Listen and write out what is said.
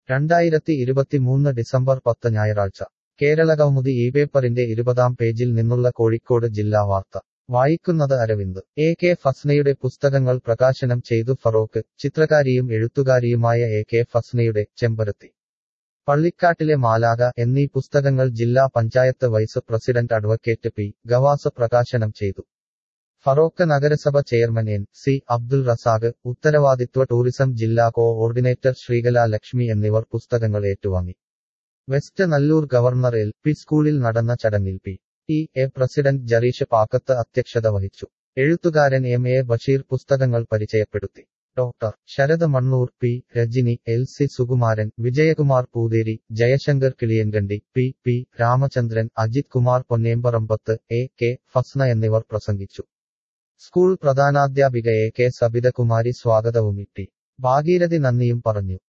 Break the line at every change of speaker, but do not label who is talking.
രണ്ടായിരത്തി ഇരുപത്തിമൂന്ന് ഡിസംബർ പത്ത് ഞായറാഴ്ച കേരളകൗമുദി ഈ പേപ്പറിന്റെ ഇരുപതാം പേജിൽ നിന്നുള്ള കോഴിക്കോട് ജില്ലാ വാർത്ത വായിക്കുന്നത് അരവിന്ദ് എ കെ ഫസ്നയുടെ പുസ്തകങ്ങൾ പ്രകാശനം ചെയ്തു ഫറോക്ക് ചിത്രകാരിയും എഴുത്തുകാരിയുമായ എ കെ ഫസ്നയുടെ ചെമ്പരത്തി പള്ളിക്കാട്ടിലെ മാലാക എന്നീ പുസ്തകങ്ങൾ ജില്ലാ panchayat vice president advocate P Gavas പ്രകാശനം ചെയ്തു ഫറോക്ക് നഗരസഭ chairman N C Abdul Razak ഉത്തരവാദിത്വ ടൂറിസം ജില്ലാ കോഓർഡിനേറ്റർ ശ്രീകല ലക്ഷ്മി എന്നിവർ പുസ്തകങ്ങൾ ഏറ്റുവാങ്ങി west Nallur government L P സ്കൂളിൽ നടന്ന ചടങ്ങിൽ P T A president Jareesh Pakkath അധ്യക്ഷത വഹിച്ചു എഴുത്തുകാരൻ എം എ ബഷീർ പുസ്തകങ്ങൾ പരിചയപ്പെടുത്തി doctor Sarath Mannur P Rajani L C Sukumaran Vijayakumar Poothery Jayasankar Kiliyankandi P P Ramachandran Ajith Kumar Ponnemparambath A K Fasna എന്നിവർ പ്രസംഗിച്ചു സ്കൂൾ പ്രധാനാധ്യാപിക എ കെ സബിതകുമാരി സ്വാഗതവും ഇട്ടി ഭാഗീരഥി നന്ദിയും പറഞ്ഞു